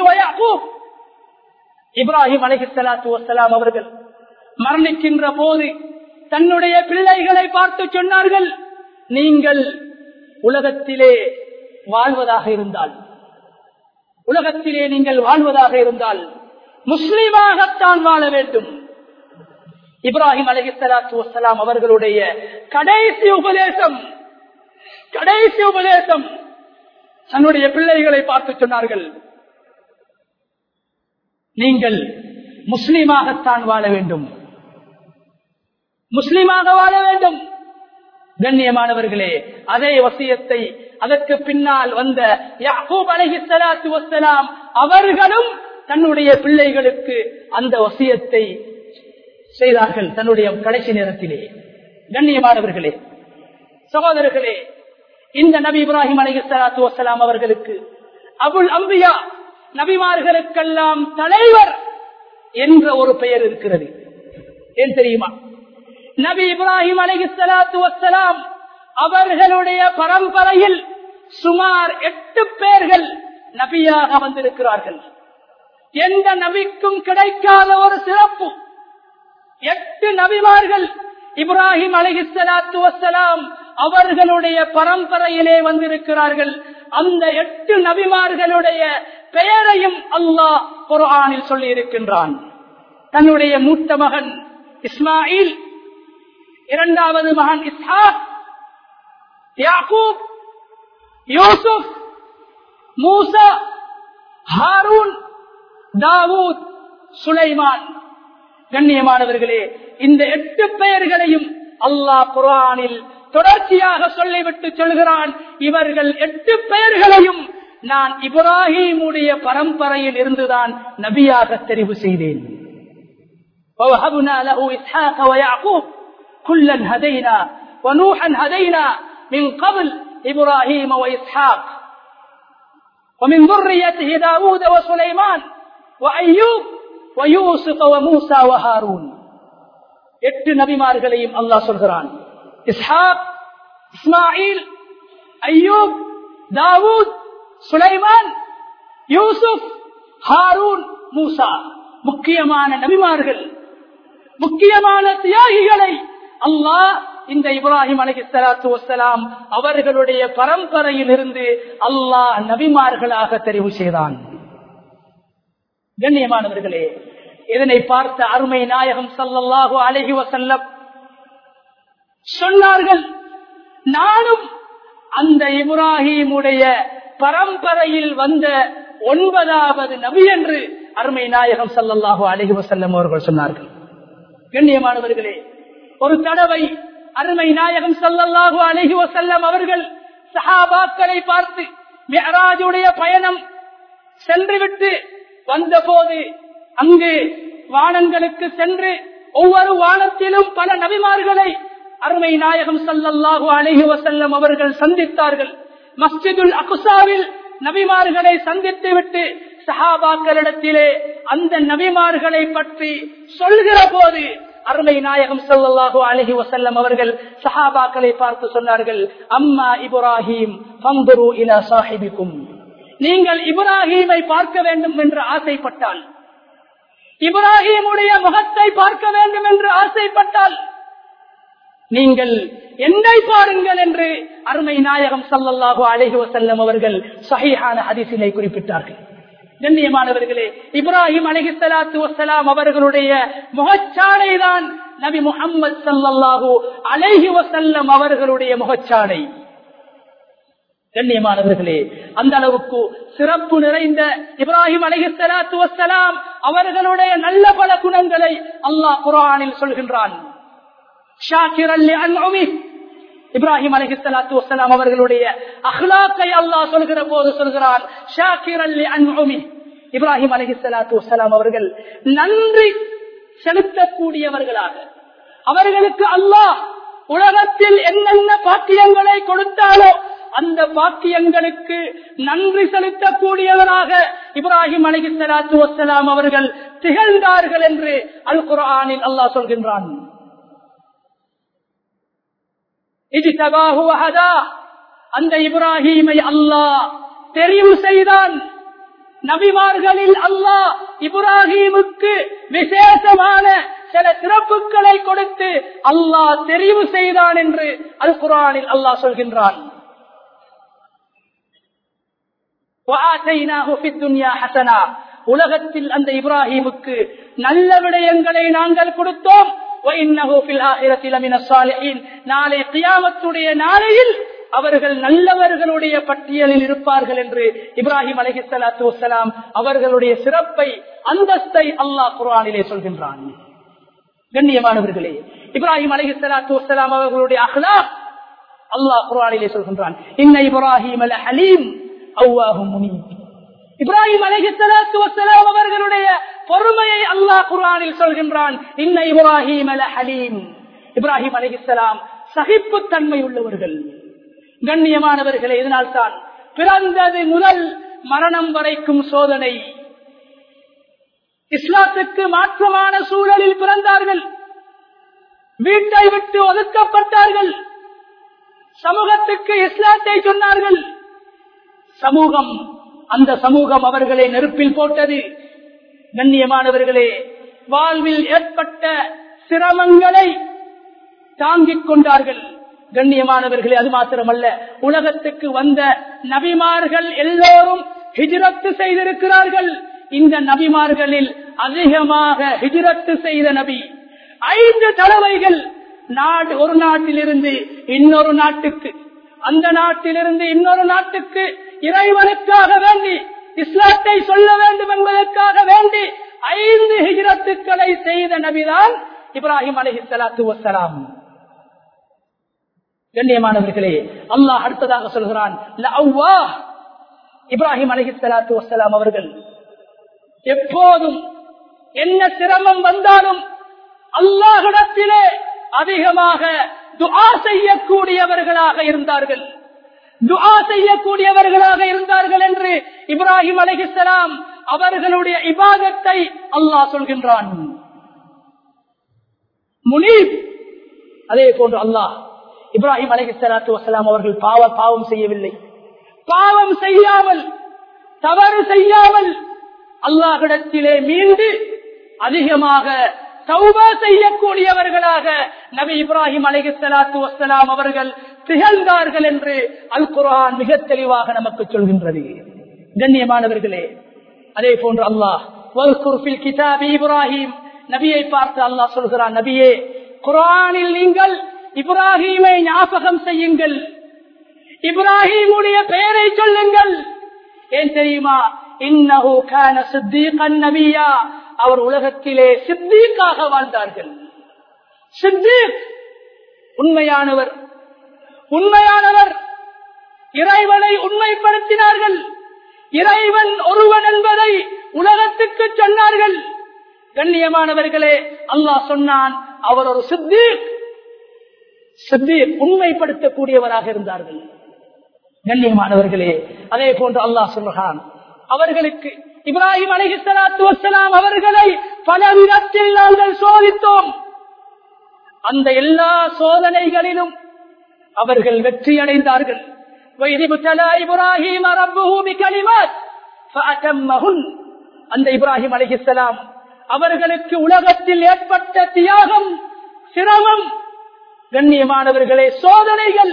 இப்ராஹிம் அலஹி சலாத்து வசலாம் அவர்கள் மரணிக்கின்ற போது தன்னுடைய பிள்ளைகளை பார்த்து சொன்னார்கள் நீங்கள் உலகத்திலே வாழ்வதாக இருந்தால் உலகத்திலே நீங்கள் வாழ்வதாக இருந்தால் முஸ்லீமாகத்தான் வாழ வேண்டும் இப்ராஹிம் அலஹி சலாத்து வசலாம் அவர்களுடைய கடைசி உபதேசம் கடைசி உபதேசம் தன்னுடைய பிள்ளைகளை பார்த்து சொன்னார்கள் நீங்கள் முஸ்லீமாகத்தான் வாழ வேண்டும் முஸ்லீமாக வாழ வேண்டும் கண்ணியமானவர்களே அதே வசியத்தை அதற்கு பின்னால் வந்த யாக்கூப் அலஹி சலாத்து வசலாம் அவர்களும் தன்னுடைய பிள்ளைகளுக்கு அந்த வசியத்தை செய்தார்கள் தன்னுடைய கடைசி நேரத்திலே கண்ணியமானவர்களே சகோதரர்களே இந்த நபி இப்ராஹிம் அலி சலாத்து வசலாம் அவர்களுக்கு அபுல் அம்பியா நபிமார்களுக்கெல்லாம் தலைவர் என்ற ஒரு பெயர் இருக்கிறது ஏன் தெரியுமா நபி இப்ராஹிம் அலி சலாத்து வசலாம் அவர்களுடைய பரம்பரையில் சுமார் எட்டு பேர்கள் நபியாக வந்திருக்கிறார்கள் எந்த நபிக்கும் கிடைக்காத ஒரு சிறப்பு எட்டு நபிமார்கள் இப்ராஹிம் அலஹி சலாத்து வசலாம் அவர்களுடைய பரம்பரையிலே வந்திருக்கிறார்கள் அந்த எட்டு நபிமார்களுடைய பெயரையும் அல்லாஹ் குர்ஆனில் சொல்லி இருக்கின்றான் தன்னுடைய மூத்த மகன் இஸ்மாயில் இரண்டாவது மகன் இஸ்ஹாக் யாக்கூப் யூசுப் மூசா ஹாரூன் தாவூத் சுலைமான் கண்ணியமானவர்களே இந்த எட்டு பெயர்களையும் அல்லாஹ் குரானில் தொடர்ச்சியாக சொல்லிவிட்டு சொல்கிறான் இவர்கள் எட்டு பெயர்களையும் நான் இப்ராஹிமுடைய பரம்பரையில் இருந்துதான் நபியாக தெரிவு செய்தேன் ووهبنا له إسحاق ويعقوب كلا هدينا ونوحا هدينا من قبل إبراهيم وإسحاق ومن ذريته داود وسليمان وأيوب ويوسف وموسى وهارون எட்டு நபிமார்களையும் அல்லாஹ் சொல்கிறான் இஸ்ஹாக் இஸ்மாயில் ஐயூப் தாவூத் சுலைமான் யூசுப் ஹாரூன் மூசா முக்கியமான நபிமார்கள் முக்கியமான தியாகிகளை அல்லாஹ் இந்த இப்ராஹிம் அலி சலாத்து வசலாம் அவர்களுடைய பரம்பரையில் இருந்து அல்லாஹ் நபிமார்களாக தெரிவு செய்தான் கண்ணியமானவர்களே இதனை பார்த்த அருமை நாயகம் சல்லல்லாஹு அலஹி வசல்லம் சொன்னார்கள் நானும் அந்த இப்ராஹிமுடைய பரம்பரையில் வந்த ஒன்பதாவது நபி என்று அருமை நாயகம் சல்லல்லாஹு அலஹி வசல்லம் அவர்கள் சொன்னார்கள் கண்ணியமானவர்களே ஒரு தடவை அருமை நாயகம் சல்லல்லாஹு அலஹி வசல்லம் அவர்கள் சஹாபாக்களை பார்த்து மெஹராஜுடைய பயணம் சென்றுவிட்டு வந்தபோது அங்கு வானங்களுக்கு சென்று ஒவ்வொரு வானத்திலும் பல நபிமார்களை அருமை நாயகம் சல்லல்லாஹு அலஹி வசல்லம் அவர்கள் சந்தித்தார்கள் மஸ்ஜிதுல் அகுசாவில் நபிமார்களை சந்தித்து விட்டு சஹாபாக்களிடத்திலே அந்த நபிமார்களை பற்றி சொல்கிற போது அருமை நாயகம் சல்லாஹூ அலஹி வசல்லம் அவர்கள் சஹாபாக்களை பார்த்து சொன்னார்கள் அம்மா இப்ராஹிம் பம்புரு இலா சாஹிபிக்கும் நீங்கள் இப்ராஹீமை பார்க்க வேண்டும் என்று ஆசைப்பட்டால் இப்ராஹிமுடைய முகத்தை பார்க்க வேண்டும் என்று ஆசைப்பட்டால் நீங்கள் என்னை பாருங்கள் என்று அருமை நாயகம் சல்லல்லாஹு அலஹி வசல்லம் அவர்கள் சஹிஹான ஹதிசிலை குறிப்பிட்டார்கள் கண்ணியமானவர்களே இப்ராஹிம் அலஹி சலாத்து வசலாம் அவர்களுடைய முகச்சாடை தான் நபி முகம்மது சல்லல்லாஹு அலஹி வசல்லம் அவர்களுடைய முகச்சாடை கண்ணியமானவர்களே அந்த அளவுக்கு சிறப்பு நிறைந்த இப்ராஹிம் அலஹிசலாத்து வசலாம் அவர்களுடைய நல்ல பல குணங்களை அல்லாஹ் குரானில் சொல்கின்றான் இப்ராஹிம் அலஹிசலாத்து வசலாம் அவர்களுடைய அஹ்லாக்கை அல்லாஹ் சொல்கிற போது சொல்கிறான் ஷாக்கிர் அல்லி அன்உமி இப்ராஹிம் அலஹிசலாத்து வசலாம் அவர்கள் நன்றி செலுத்தக்கூடியவர்களாக அவர்களுக்கு அல்லாஹ் உலகத்தில் என்னென்ன பாக்கியங்களை கொடுத்தாலோ அந்த பாக்கியங்களுக்கு நன்றி செலுத்தக்கூடியவராக இப்ராஹிம் அலி சலாத்து வசலாம் அவர்கள் திகழ்ந்தார்கள் என்று அல் குரானில் அல்லாஹ் சொல்கின்றான் அந்த இப்ராஹீமை அல்லாஹ் தெரிவு செய்தான் நபிமார்களில் அல்லாஹ் இப்ராஹீமுக்கு விசேஷமான சில சிறப்புகளை கொடுத்து அல்லாஹ் தெரிவு செய்தான் என்று அல் குரானில் அல்லாஹ் சொல்கின்றான் உலகத்தில் அந்த இப்ராஹிமுக்கு நல்ல விடயங்களை நாங்கள் கொடுத்தோம் நாளை கியாமத்துடைய நாளையில் அவர்கள் நல்லவர்களுடைய பட்டியலில் இருப்பார்கள் என்று இப்ராஹிம் அலஹி சலாத்து வசலாம் அவர்களுடைய சிறப்பை அந்தஸ்தை அல்லாஹ் குரானிலே சொல்கின்றான் கண்ணியமானவர்களே இப்ராஹிம் அலஹி சலாத்து வசலாம் அவர்களுடைய அஹ்லா அல்லாஹ் குரானிலே சொல்கின்றான் இன்ன இப்ராஹிம் அல ஹலீம் அவ்வாஹும் முனீப் இப்ராஹிம் அலஹித்தலாத்து வசலாம் அவர்களுடைய பொறுமையை அல்லாஹ் குரானில் சொல்கின்றான் இன்ன இப்ராஹிம் அல ஹலீம் இப்ராஹிம் அலஹிஸ்லாம் சகிப்புத்தன்மை உள்ளவர்கள் கண்ணியமானவர்களே இதனால் தான் பிறந்தது முதல் மரணம் வரைக்கும் சோதனை இஸ்லாத்துக்கு மாற்றமான சூழலில் பிறந்தார்கள் வீட்டை விட்டு ஒதுக்கப்பட்டார்கள் சமூகத்துக்கு இஸ்லாத்தை சொன்னார்கள் சமூகம் அந்த சமூகம் அவர்களை நெருப்பில் போட்டது கண்ணியமானவர்களே வாழ்வில் ஏற்பட்ட சிரமங்களை தாங்கிக் கொண்டார்கள் கண்ணியமானவர்களே அது மாத்திரமல்ல உலகத்துக்கு வந்த நபிமார்கள் எல்லோரும் ஹிஜ்ரத்து செய்திருக்கிறார்கள் இந்த நபிமார்களில் அதிகமாக ஹிஜ்ரத்து செய்த நபி ஐந்து தடவைகள் நாடு ஒரு நாட்டிலிருந்து இன்னொரு நாட்டுக்கு அந்த நாட்டிலிருந்து இன்னொரு நாட்டுக்கு இறைவனுக்காக வேண்டி இஸ்லாத்தை சொல்ல வேண்டும் என்பதற்காக வேண்டி ஐந்து ஹிஜரத்துக்களை செய்த நபிதான் இப்ராஹிம் அலஹி சலாத்து வசலாம் கண்ணியமானவர்களே அல்லாஹ் அடுத்ததாக சொல்கிறான் இப்ராஹிம் அலஹி சலாத்து வசலாம் அவர்கள் எப்போதும் என்ன சிரமம் வந்தாலும் அல்லாஹிடத்திலே அதிகமாக துஆ செய்யக்கூடியவர்களாக இருந்தார்கள் துஆ செய்யக்கூடியவர்களாக இருந்தார்கள் என்று இப்ராஹிம் அலைஹிஸ்ஸலாம் அவர்களுடைய இபாதத்தை அல்லாஹ் சொல்கின்றான் முனீப் அதே போன்று அல்லாஹ் இப்ராஹிம் அலைஹிஸ்ஸலாத்து வசலாம் அவர்கள் பாவ பாவம் செய்யவில்லை பாவம் செய்யாமல் தவறு செய்யாமல் அல்லாஹிடத்திலே மீண்டு அதிகமாக தௌபா செய்யக்கூடியவர்களாக நபி இப்ராஹிம் அலைஹிஸ்ஸலாத்து வசலாம் அவர்கள் திகழ்ந்தார்கள் என்று அல் குரான் மிக தெளிவாக நமக்கு சொல்கின்றது கண்ணியமானவர்களே அதே போன்று அல்லாஹ் கிதாபி இப்ராஹிம் நபியை பார்த்து அல்லாஹ் சொல்கிறான் நபியே குரானில் நீங்கள் இப்ராஹீமை ஞாபகம் செய்யுங்கள் இப்ராஹிமுடைய பெயரை சொல்லுங்கள் ஏன் தெரியுமா இன்னஹு கான சித்தீகன் நபியா அவர் உலகத்திலே சித்தீக்காக வாழ்ந்தார்கள் சித்தீக் உண்மையானவர் உண்மையானவர் இறைவனை உண்மைப்படுத்தினார்கள் இறைவன் ஒருவன் என்பதை உலகத்துக்கு சொன்னார்கள் கண்ணியமானவர்களே அல்லாஹ் சொன்னான் அவர் ஒரு சித்தீக் சித்தீக் உண்மைப்படுத்தக்கூடியவராக இருந்தார்கள் கண்ணியமானவர்களே அதே போன்று அல்லாஹ் சொல்றான் அவர்களுக்கு இப்ராஹிம் அலிஹலாத்து வசலாம் அவர்களை பல விதத்தில் நாங்கள் சோதித்தோம் அந்த எல்லா சோதனைகளிலும் அவர்கள் வெற்றி அடைந்தார்கள் இப்ராஹிம் அந்த இப்ராஹிம் அலிஹலாம் அவர்களுக்கு உலகத்தில் ஏற்பட்ட தியாகம் சிரமம் கண்ணியமானவர்களே சோதனைகள்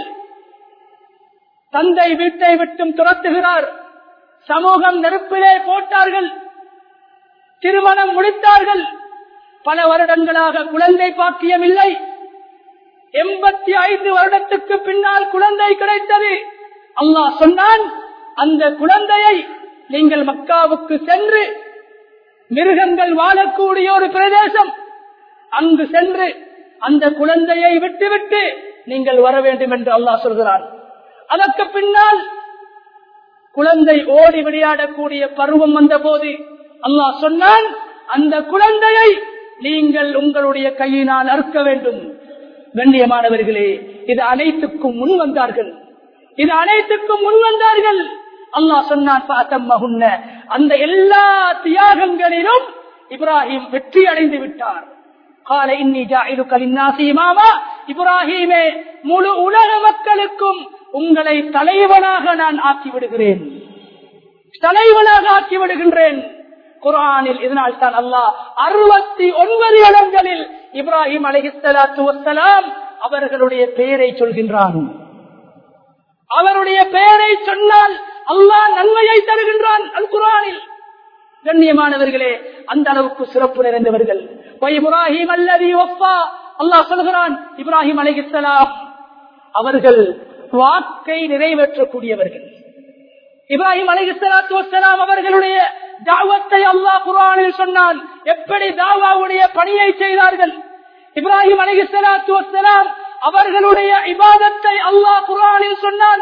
தந்தை வீட்டை விட்டும் துரத்துகிறார் சமூகம் நெருப்பிலே போட்டார்கள் திருமணம் முடித்தார்கள் பல வருடங்களாக குழந்தை பாக்கியம் இல்லை எண்பத்தி ஐந்து வருடத்துக்கு பின்னால் குழந்தை கிடைத்தது அல்லாஹ் சொன்னான் அந்த குழந்தையை நீங்கள் மக்காவுக்கு சென்று மிருகங்கள் வாழக்கூடிய ஒரு பிரதேசம் அங்கு சென்று அந்த குழந்தையை விட்டுவிட்டு நீங்கள் வர வேண்டும் என்று அல்லாஹ் சொல்கிறான் அதற்கு பின்னால் குழந்தை ஓடி விளையாடக்கூடிய பருவம் வந்த போது அல்லாஹ் சொன்னான் அந்த குழந்தையை நீங்கள் உங்களுடைய கையினால் அறுக்க வேண்டும் கண்ணியமானவர்களே இது அனைத்துக்கும் முன் வந்தார்கள் இது அனைத்துக்கும் முன் வந்தார்கள் அல்லாஹ் சொன்னான் அந்த எல்லா தியாகங்களிலும் இப்ராஹிம் வெற்றி அடைந்து விட்டார் கால இன்னி இமாமா இப்ராஹிமே முழு உலக மக்களுக்கும் உங்களை தலைவனாக நான் ஆக்கி விடுகிறேன் தலைவனாக ஆக்கி விடுகின்றேன் குரானில் இதனால் தான் அல்லாஹ் அறுபத்தி ஒன்பது இடங்களில் இப்ராஹிம் அலிஹலாத்து வசலாம் அவர்களுடைய பெயரை சொல்கின்றான் அவருடைய பெயரை சொன்னால் அல்லாஹ் நன்மையை தருகின்றான் அல் குரானில் கண்ணியமானவர்களே அந்த அளவுக்கு சிறப்பு நிறைந்தவர்கள் இப்ராஹிம் அல்லது ஒப்பா அல்லாஹ் சொல்கிறான் இப்ராஹிம் அலிஹலாம் அவர்கள் வாக்கை நிறைவேற்றக்கூடியவர்கள் இப்ராஹிம் அலிஹலாத்து வசலாம் அவர்களுடைய தாவத்தை அல்லாஹ் குரானில் சொன்னான் எப்படி தாவாவுடைய பணியை செய்தார்கள் இப்ராஹிம் அலிஹலாத்து வசலாம் அவர்களுடைய இபாதத்தை அல்லாஹ் குரானில் சொன்னான்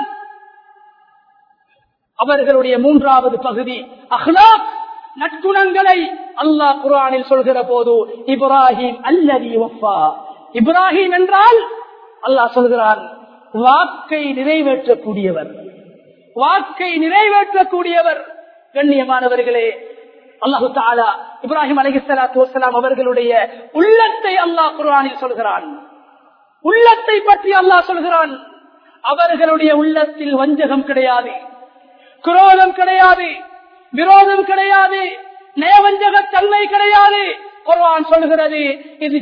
அவர்களுடைய மூன்றாவது பகுதி அஹ்லாக் நற்குணங்களை அல்லாஹ் குரானில் சொல்கிற போது இப்ராஹிம் அல்லதி ஒப்பா இப்ராஹிம் என்றால் அல்லாஹ் சொல்கிறான் வாக்கை நிறைவேற்றக்கூடியவர் வாக்கை நிறைவேற்றக்கூடியவர் கண்ணியமானவர்களே அல்லாஹு தாலா இப்ராஹிம் அலிஹலாத்து வசலாம் அவர்களுடைய உள்ளத்தை அல்லாஹ் குரானில் சொல்கிறான் உள்ளத்தை பற்றி அல்லாஹ் சொல்கிறான் அவர்களுடைய உள்ளத்தில் வஞ்சகம் கிடையாது குரோதம் கிடையாது விரோதம் கிடையாது நயவஞ்சக தன்மை கிடையாது குர்ஆன் சொல்கிறது இது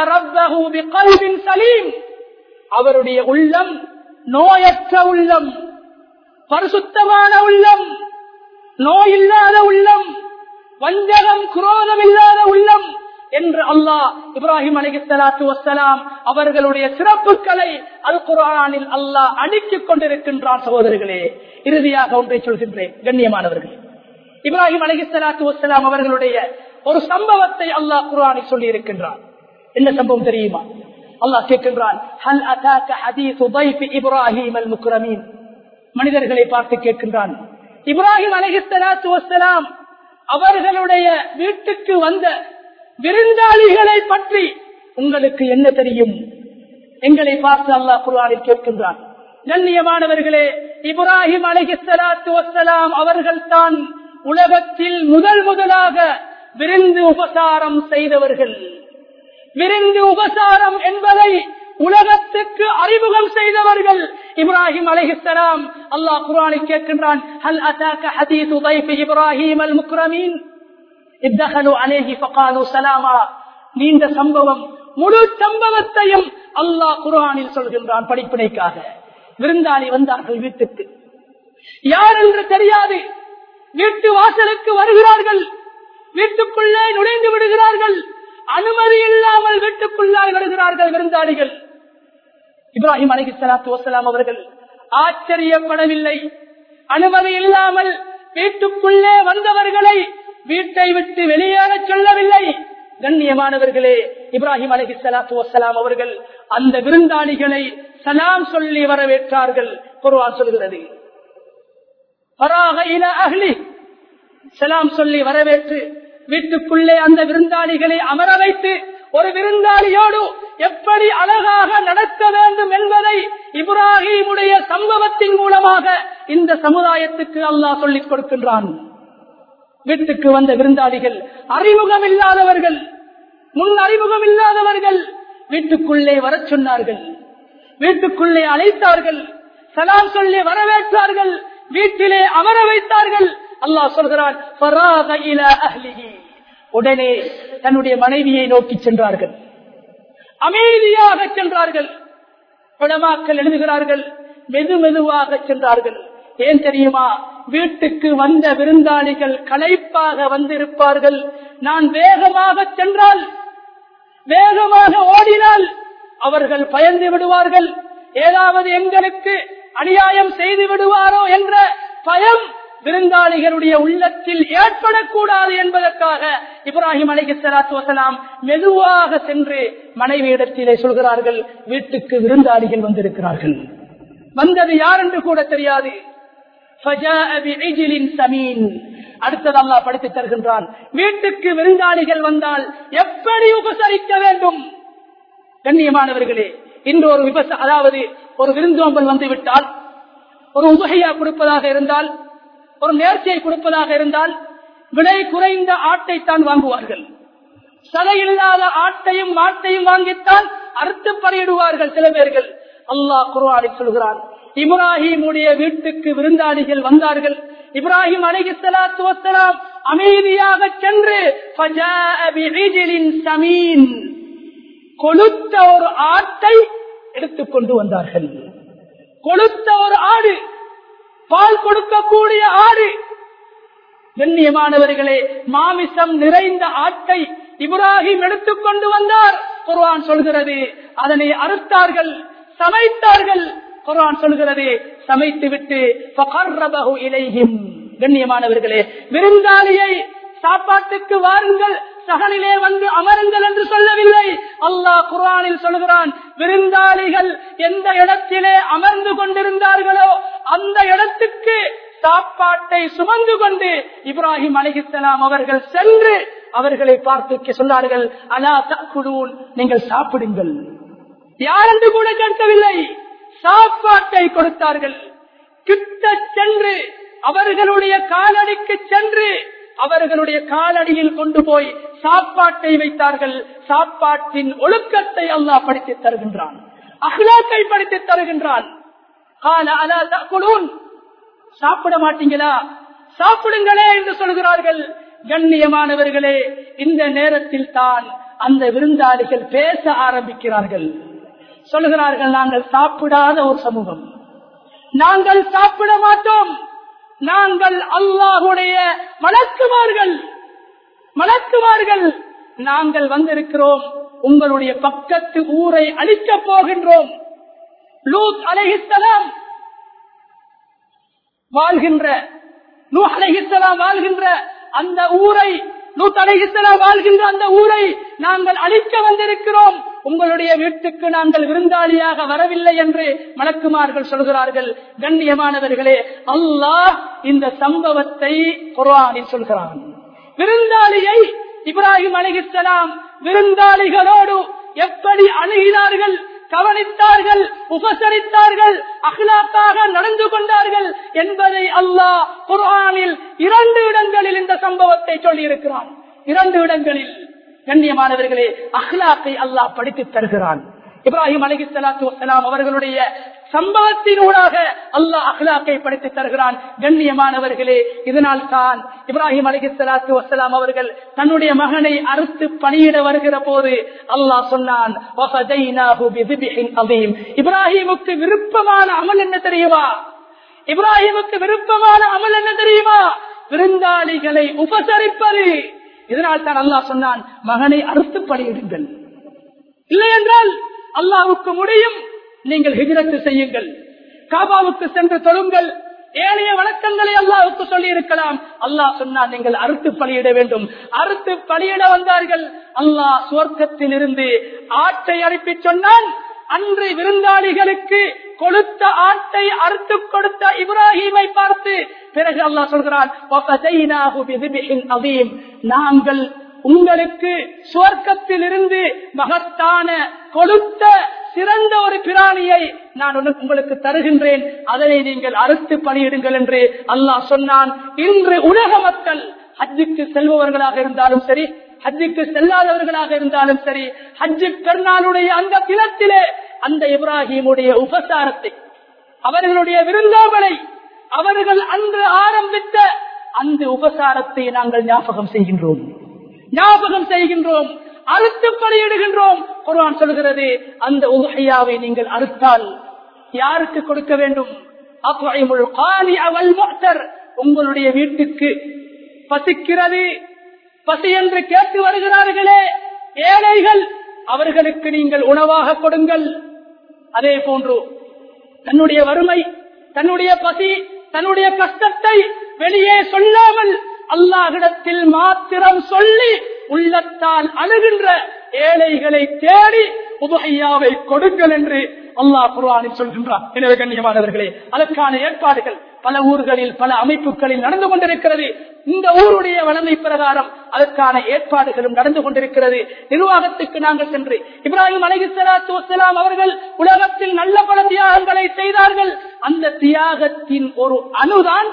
சலீம் அவருடைய உள்ளம் நோயற்ற உள்ளம் பரிசுத்தமான உள்ளம் நோய் இல்லாத உள்ளம் வஞ்சகம் குரோதம் இல்லாத உள்ளம் என்று அல்லாஹ் இப்ராஹிம் அலிகலாத்து வசலாம் அவர்களுடைய சிறப்புகளை அல் குரானில் அல்லாஹ் அடுக்கிக் கொண்டிருக்கின்றான் சகோதரர்களே இறுதியாக ஒன்றை சொல்கின்றேன் கண்ணியமானவர்களே இப்ராஹிம் அலிகலாத்து வசலாம் அவர்களுடைய ஒரு சம்பவத்தை அல்லாஹ் குரானில் சொல்லி இருக்கின்றான் என்ன சம்பவம் தெரியுமா அல்லாஹ் கேட்கின்றான் ஹல் அதாக்க ஹதீஸு ضيف இப்ராஹிம் அல் முக்ரமீன் மனிதர்களை பார்த்து கேட்கின்றான் இப்ராஹிம் அலிஹலாத்து வசலாம் அவர்களுடைய வீட்டுக்கு வந்த விருந்தாளிகளை பற்றி உங்களுக்கு என்ன தெரியும் எங்களை பார்த்து அல்லாஹ் குர்ஆனில் கேட்கின்றான் கண்ணியமானவர்களே இப்ராஹிம் அலிஹலாத்து வசலாம் அவர்கள் தான் உலகத்தில் முதல் முதலாக விருந்து உபசாரம் செய்தவர்கள் விருந்து உபசாரம் என்பதை உலகத்துக்கு அறிமுகம் செய்தவர்கள் இப்ராஹிம் அலைஹிஸ்ஸலாம் அல்லாஹ் குர்ஆனை கேட்கின்றான் ஹல் அதாக்க ஹதீஸு ضيف இப்ராஹிம் அல் முக்ரமீன் இத்தகலு அலைஹி ஃபகாலு சலாமா நீண்ட சம்பவம் முழு சம்பவத்தையும் அல்லாஹ் குர்ஆனில் சொல்கின்றான் படிப்பினைக்காக விருந்தாளி வந்தார்கள் வீட்டுக்கு யார் என்று தெரியாது வீட்டு வாசலுக்கு வருகிறார்கள் வீட்டுக்குள்ளே நுழைந்து விடுகிறார்கள் அனுமதி இல்லாமல் வீட்டுக்குள்ளால் வருகிறார்கள் விருந்தாளிகள் இப்ராஹிம் அலி சலாத்து வசலாம் அவர்கள் ஆச்சரியப்படவில்லை அனுமதி இல்லாமல் வீட்டுக்குள்ளே வந்தவர்களை வீட்டை விட்டு வெளியேற சொல்லவில்லை கண்ணியமானவர்களே இப்ராஹிம் அலி சலாத்து வசலாம் அவர்கள் அந்த விருந்தாளிகளை சலாம் சொல்லி வரவேற்றார்கள் குருவான் சொல்கிறது சலாம் சொல்லி வரவேற்று வீட்டுக்குள்ளே அந்த விருந்தாளிகளை அமர வைத்து ஒரு விருந்தாளியோடு எப்படி அழகாக நடக்க வேண்டும் என்பதை இப்ராஹிமுடைய சம்பவத்தின் மூலமாக இந்த சமுதாயத்துக்கு அல்லாஹ் சொல்லிக் கொடுக்கின்றான் வீட்டுக்கு வந்த விருந்தாளிகள் அறிமுகம் இல்லாதவர்கள் முன் அறிமுகம் இல்லாதவர்கள் வீட்டுக்குள்ளே வர சொன்னார்கள் வீட்டுக்குள்ளே அழைத்தார்கள் சலாம் சொல்லி வரவேற்றார்கள் வீட்டிலே அமர வைத்தார்கள் அல்லாஹ் சொல்கிறான் உடனே தன்னுடைய மனைவியை நோக்கி சென்றார்கள் அமைதியாக சென்றார்கள் படமாக்கள் எழுதுகிறார்கள் மெது மெதுவாக சென்றார்கள் ஏன் தெரியுமா வீட்டுக்கு வந்த விருந்தாளிகள் களைப்பாக வந்திருப்பார்கள் நான் வேகமாக சென்றால் வேகமாக ஓடினால் அவர்கள் பயந்து விடுவார்கள் ஏதாவது எங்களுக்கு அநியாயம் செய்து விடுவாரோ என்ற பயம் விருந்தாளிகளுடைய உள்ளத்தில் ஏற்படக்கூடாது என்பதற்காக இப்ராஹிம் அலிக சலாத்து வசலாம் மெதுவாக சென்று மனைவி இடத்திலே சொல்கிறார்கள் வீட்டுக்கு விருந்தாளிகள் வந்திருக்கிறார்கள் வந்தது யார் என்று கூட தெரியாது அடுத்தது அல்லா படித்து தருகின்றான் வீட்டுக்கு விருந்தாளிகள் வந்தால் எப்படி உபசரிக்க வேண்டும் கண்ணியமானவர்களே இன்று ஒரு விபச அதாவது ஒரு விருந்தோம்பல் வந்து விட்டால் ஒரு உபகையா கொடுப்பதாக இருந்தால் ஒரு நேர்ச்சியை கொடுப்பதாக இருந்தால் விலை குறைந்த ஆட்டை தான் வாங்குவார்கள் சதை இல்லாத ஆட்டையும் மாட்டையும் வாங்கித்தான் அறுத்து பறையிடுவார்கள் சில பேர்கள் அல்லாஹ் குருவாடி சொல்கிறான் இப்ராஹிமுடைய வீட்டுக்கு விருந்தாளிகள் வந்தார்கள் இப்ராஹிம் அலகி சலாத்து வசலாம் அமைதியாக சென்று சமீன் கொளுத்த ஒரு ஆட்டை எடுத்துக்கொண்டு வந்தார்கள் கொளுத்த ஒரு ஆடு பால் கொடுக்கக்கூடிய ஆடு கண்ணியமானவர்களே மாமிசம் நிறைந்த ஆட்டை இப்ராஹிம் எடுத்துக்கொண்டு வந்தார் குர்ஆன் சொல்கிறது அதனை அறுத்தார்கள் சமைத்தார்கள் குர்ஆன் சொல்கிறது சமைத்து விட்டு இலையும் கண்ணியமானவர்களே விருந்தாளியை சாப்பாட்டுக்கு வாருங்கள் சகனிலே வந்து அமருங்கள் என்று சொல்லவில்லை அல்லாஹ் குரானில் சொல்கிறான் விருந்தாளிகள் எந்த இடத்திலே அமர்ந்து கொண்டிருந்தார்களோ அந்த இடத்துக்கு சாப்பாட்டை சுமந்து கொண்டு இப்ராஹிம் அலிஹிஸ்லாம் அவர்கள் சென்று அவர்களை பார்த்து சொன்னார்கள் அலா தக்குடூன் நீங்கள் சாப்பிடுங்கள் யாரென்று கூட கேட்கவில்லை சாப்பாட்டை கொடுத்தார்கள் கிட்ட சென்று அவர்களுடைய காலடிக்கு சென்று அவர்களுடைய காலடியில் கொண்டு போய் சாப்பாட்டை வைத்தார்கள் சாப்பாட்டின் ஒழுக்கத்தை அல்லாஹ் படித்து தருகின்றான் அஹ்லாக்கை படித்து தருகின்றான் சாப்பிட மாட்டீங்களா சாப்பிடுங்களே என்று சொல்கிறார்கள் கண்ணியமானவர்களே இந்த நேரத்தில் தான் அந்த விருந்தாளிகள் பேச ஆரம்பிக்கிறார்கள் சொல்லுகிறார்கள் நாங்கள் சாப்பிடாத ஒரு சமூகம் நாங்கள் சாப்பிட மாட்டோம் நாங்கள் அல்லாஹுடைய மலக்குமார்கள் மலக்குமார்கள் நாங்கள் வந்திருக்கிறோம் உங்களுடைய பக்கத்து ஊரை அழிக்கப் போகின்றோம் லூத் அலைஹிஸ்ஸலாம் வாழ்கின்ற நூ அலைஹிஸ்ஸலாம் வாழ்கின்ற அந்த ஊரை லூத் அலைஹிஸ்ஸலாம் வாழ்கின்ற அந்த ஊரை நாங்கள் அழிக்க வந்திருக்கிறோம் உங்களுடைய வீட்டுக்கு நாங்கள் விருந்தாளியாக வரவில்லை என்று மலக்குமார்கள் சொல்கிறார்கள் கண்ணியமானவர்களே அல்லாஹ் இந்த சம்பவத்தை குர்ஆனில் சொல்கிறான் விருந்தாளியை இப்ராஹிம் அலைஹிஸ்ஸலாம் விருந்தாளிகளோடு எப்படி அணுகினார்கள் கவனித்தார்கள் உபசரித்தார்கள் அஹ்லாக்காக நடந்து கொண்டார்கள் என்பதை அல்லாஹ் குர்ஆனில் இரண்டு இடங்களில் இந்த சம்பவத்தை சொல்லி இருக்கிறான் இரண்டு இடங்களில் கண்ணியமானவர்களே அஹ்லாக்கை அல்லாஹ் படித்து தருகிறான் இப்ராஹிம் அலகி சலாத்து வலாம் அவர்களுடைய சம்பவத்தினூடாக அல்லாஹ் அஹ்லாக்கை படித்து தருகிறான் கண்ணியமானவர்களே இதனால் தான் இப்ராஹிம் அலகி சலாத்து வசலாம் அவர்கள் தன்னுடைய மகனை அறுத்து பணியிட வருகிற போது அல்லாஹ் சொன்னான் இப்ராஹிமுக்கு விருப்பமான அமல் என்ன தெரியுமா இப்ராஹிமுக்கு விருப்பமான அமல் என்ன தெரியுமா விருந்தாளிகளை உபசரிப்பது இதனால் தான் அல்லாஹ் சொன்னான் மகனை அறுத்து பணியிடுங்கள் இல்லை என்றால் அல்லாவுக்கு முடியும் நீங்கள் ஹிஜரத்து செய்யுங்கள் காபாவுக்கு சென்று தொழுங்கள் ஏனைய வழக்கங்களை அல்லாவுக்கு சொல்லி இருக்கலாம் அல்லாஹ் சொன்னால் நீங்கள் அறுத்து பலியிட வேண்டும் அறுத்து பலியிட வந்தார்கள் அல்லாஹ் சுவர்க்கத்தில் இருந்து ஆட்டை அனுப்பி சொன்னான் அன்று விருந்தாளிகளுக்கு கொடுத்த ஆட்டை அறுத்து கொடுத்த இப்ராஹிமை பார்த்து பிறகு அல்லாஹ் சொல்கிறான் நாங்கள் உங்களுக்கு சுவர்க்கத்தில் இருந்து மகத்தான கொடுத்த சிறந்த ஒரு பிராணியை நான் உங்களுக்கு தருகின்றேன் அதனை நீங்கள் அறுத்து பணியிடுங்கள் என்று அல்லாஹ் சொன்னான் இன்று உலக மக்கள் ஹஜ்ஜுக்கு செல்பவர்களாக இருந்தாலும் சரி ஹஜ்ஜுக்கு செல்லாதவர்களாக இருந்தாலும் சரி ஹஜ்ஜு பெருநாளுடைய அந்த தினத்திலே அந்த இப்ராஹிமுடைய உபசாரத்தை அவர்களுடைய விருந்தோகளை அவர்கள் அன்று ஆரம்பித்த அந்த உபசாரத்தை நாங்கள் ஞாபகம் செய்கின்றோம் ஞாபகம் செய்கின்றோம் அறுத்து பணியிடுகின்றோம் குர்ஆன் சொல்கிறது அந்த உகையாவை நீங்கள் அறுத்தால் யாருக்கு கொடுக்க வேண்டும் அத்வைமுல் காலி அவல் முக்தர் உங்களுடைய வீட்டுக்கு பசிக்கிறது பசி என்று கேட்டு வருகிறார்களே ஏழைகள் அவர்களுக்கு நீங்கள் உணவாக கொடுங்கள் அதே போன்று தன்னுடைய வறுமை தன்னுடைய பசி தன்னுடைய கஷ்டத்தை வெளியே சொல்லாமல் அல்லாஹிடத்தில் மாத்திரம் சொல்லி உள்ளத்தால் அணுகின்ற ஏழைகளை தேடி உபகையாவை கொடுங்கள் என்று அல்லாஹ் குர்ஆனில் சொல்கின்றார் எனவே கண்ணியமானவர்களே அதற்கான ஏற்பாடுகள் பல ஊர்களில் பல அமைப்புகளில் நடந்து கொண்டிருக்கிறது இந்த ஊருடைய வளமை பிரகாரம் அதற்கான ஏற்பாடுகளும் நடந்து கொண்டிருக்கிறது நிர்வாகத்துக்கு நாங்கள் சென்று இப்ராஹிம் அலஹி சலாத்து வசலாம் அவர்கள் உலகத்தில் நல்ல பல தியாகங்களை செய்தார்கள் அந்த தியாகத்தின் ஒரு அணுதான்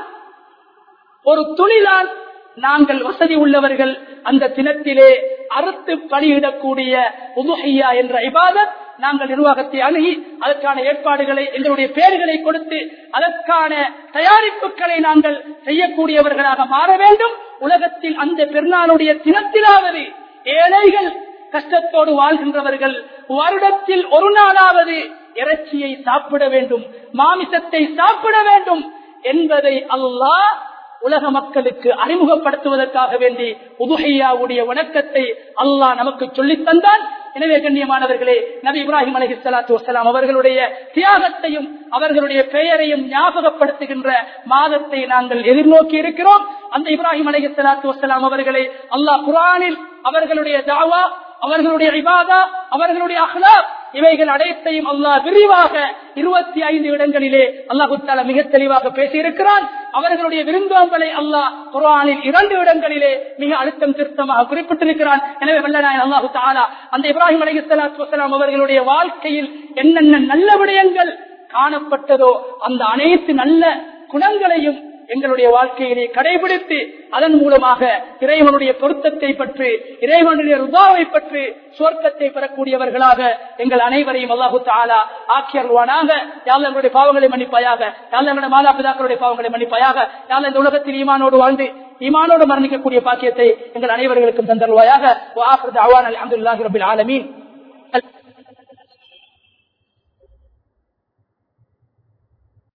ஒரு துளிதான் நாங்கள் வசதி உள்ளவர்கள் அந்த தினத்திலே அறுத்து பலியிடக்கூடிய உதுஹையா என்ற இபாதத் நாங்கள் நிர்வாகத்தை அணுகி அதற்கான ஏற்பாடுகளை எங்களுடைய பெயர்களை கொடுத்து அதற்கான தயாரிப்புகளை நாங்கள் செய்யக்கூடியவர்களாக மாற வேண்டும் உலகத்தில் அந்த பெருநாளுடைய தினத்திலாவது ஏழைகள் கஷ்டத்தோடு வாழ்கின்றவர்கள் வருடத்தில் ஒரு நாளாவது இறைச்சியை சாப்பிட வேண்டும் மாமிசத்தை சாப்பிட வேண்டும் என்பதை அல்லாஹ் உலக மக்களுக்கு அறிமுகப்படுத்துவதற்காக வேண்டி உதுஹையாவுடைய வணக்கத்தை அல்லாஹ் நமக்கு சொல்லித் தந்தான் எனவே கண்ணியமானவர்களே நபி இப்ராஹிம் அலஹி சலாத்து வசலாம் அவர்களுடைய தியாகத்தையும் அவர்களுடைய பெயரையும் ஞாபகப்படுத்துகின்ற மாதத்தை நாங்கள் எதிர்நோக்கி இருக்கிறோம் அந்த இப்ராஹிம் அலஹி சலாத்து வசலாம் அவர்களை அல்லாஹ் குரானில் அவர்களுடைய தாவா அவர்களுடைய இபாதா அவர்களுடைய அஹ்லாப் இவைகள் அனைத்தையும் அல்லாஹ் விரிவாக இருபத்தி ஐந்து இடங்களிலே அல்லாஹு தாலா மிக தெளிவாக பேசியிருக்கிறான் அவர்களுடைய விருந்தோம்பலை அல்லாஹ் குரானில் இரண்டு இடங்களிலே மிக அழுத்தம் திருத்தமாக குறிப்பிட்டிருக்கிறான் எனவே வல்லநாயன் அல்லாஹு தாலா அந்த இப்ராஹிம் அலி சலாத்து வசலாம் அவர்களுடைய வாழ்க்கையில் என்னென்ன நல்ல விடயங்கள் காணப்பட்டதோ அந்த அனைத்து நல்ல குணங்களையும் எங்களுடைய வாழ்க்கையிலே கடைபிடித்து அதன் மூலமாக இறைவனுடைய பொருத்தத்தை பற்றி இறைவனுடைய ருபாவை பற்றி சுவர்க்கத்தை பெறக்கூடியவர்களாக எங்கள் அனைவரையும் அல்லாஹு தாலா ஆக்கியருவானாக யாழ் எங்களுடைய பாவங்களை மன்னிப்பாயாக யாழ் எங்களுடைய மாதா பிதாக்களுடைய பாவங்களை மன்னிப்பாயாக யாழ் இந்த உலகத்தில் ஈமானோடு வாழ்ந்து ஈமானோடு மரணிக்கக்கூடிய பாக்கியத்தை எங்கள் அனைவர்களுக்கும் தந்தருவாயாக அலமதுல்லாஹி ரபில் ஆலமீன்